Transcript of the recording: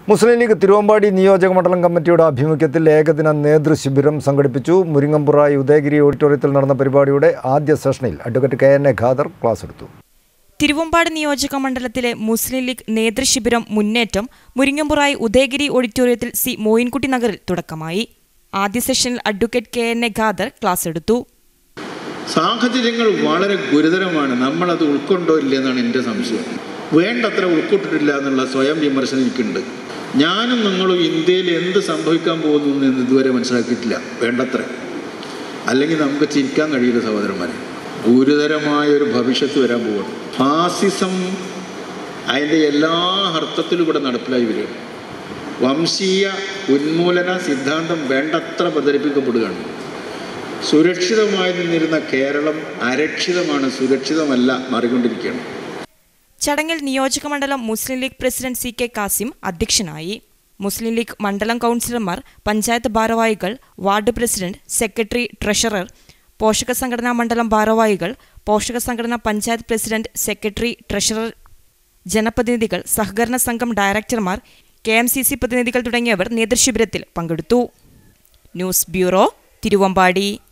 മുസ്ലിം league Thiruvambady നിയോജക മണ്ഡലം കമ്മിറ്റിയുടെ ആഭിമുഖ്യത്തിൽ ഏകദിന നേതൃശിബിരം സംഘടിപ്പിച്ചു മുരിങ്ങമ്പുറായി ഉദയഗിരി ഓഡിറ്റോറിയത്തിൽ നടന്ന പരിപാടിയുടെ ആദ്യ സെഷനിൽ advocate K N A Khader class എടുത്തു തിരുവമ്പാട് നിയോജക മണ്ഡലത്തിലെ മുസ്ലിം ലീഗ് നേതൃശിബിരം മുന്നേറ്റം മുരിങ്ങമ്പുറായി ഉദയഗിരി ഓഡിറ്റോറിയത്തിൽ സി മോയിൻകുട്ടി നഗറിൽ തുടക്കമായി ആദ്യ സെഷനിൽ advocate K N A Khader class എടുത്തു സാഹചര്യങ്ങൾ വളരെ ഗുരുതരമാണ് നമ്മളത് ഉൾക്കൊണ്ടോ ഇല്ലെന്നാണ് എൻ്റെ സംശയം വേണ്ടത്ര ഉൾക്കൊണ്ടിട്ടില്ല എന്നുള്ള സ്വയം വിമർശനം എനിക്കുണ്ട് ഞാനും നിങ്ങളും ഇന്ത്യയിൽ എന്ത് സംഭവിക്കാൻ പോകുന്നു എന്ന് ഇതുവരെ മനസ്സിലാക്കിയിട്ടില്ല വേണ്ടത്ര അല്ലെങ്കിൽ നമുക്ക് ചിരിക്കാൻ കഴിയില്ല സഹോദരന്മാരെ ഗുരുതരമായ ഒരു ഭവിഷ്യത്ത് വരാൻ പോവാണ് ഫാസിസം അതിൻ്റെ എല്ലാ അർത്ഥത്തിലും ഇവിടെ നടപ്പിലായി വരികയാണ് വംശീയ ഉന്മൂലന സിദ്ധാന്തം വേണ്ടത്ര പ്രചരിപ്പിക്കപ്പെടുകയാണ് സുരക്ഷിതമായി നിന്നിരുന്ന കേരളം അരക്ഷിതമാണ് സുരക്ഷിതമല്ല മാറിക്കൊണ്ടിരിക്കുകയാണ് ചടങ്ങിൽ നിയോജക മണ്ഡലം Muslim League president C K Kasim അധ്യക്ഷനായി മുസ്ലിം ലീഗ് മണ്ഡലം കൗൺസിലർമാർ പഞ്ചായത്ത് ഭാരവാഹികൾ വാർഡ് പ്രസിഡന്റ് സെക്രട്ടറി ട്രഷറർ പോഷക സംഘടനാ മണ്ഡലം ഭാരവാഹികൾ പോഷക സംഘടനാ പഞ്ചായത്ത് പ്രസിഡന്റ് സെക്രട്ടറി ട്രഷറർ ജനപ്രതിനിധികൾ സഹകരണ സംഘം ഡയറക്ടർമാർ കെ എം സി സി പ്രതിനിധികൾ തുടങ്ങിയവർ നേതൃശിബിരത്തിൽ പങ്കെടുത്തു ന്യൂസ് ബ്യൂറോ തിരുവമ്പാടി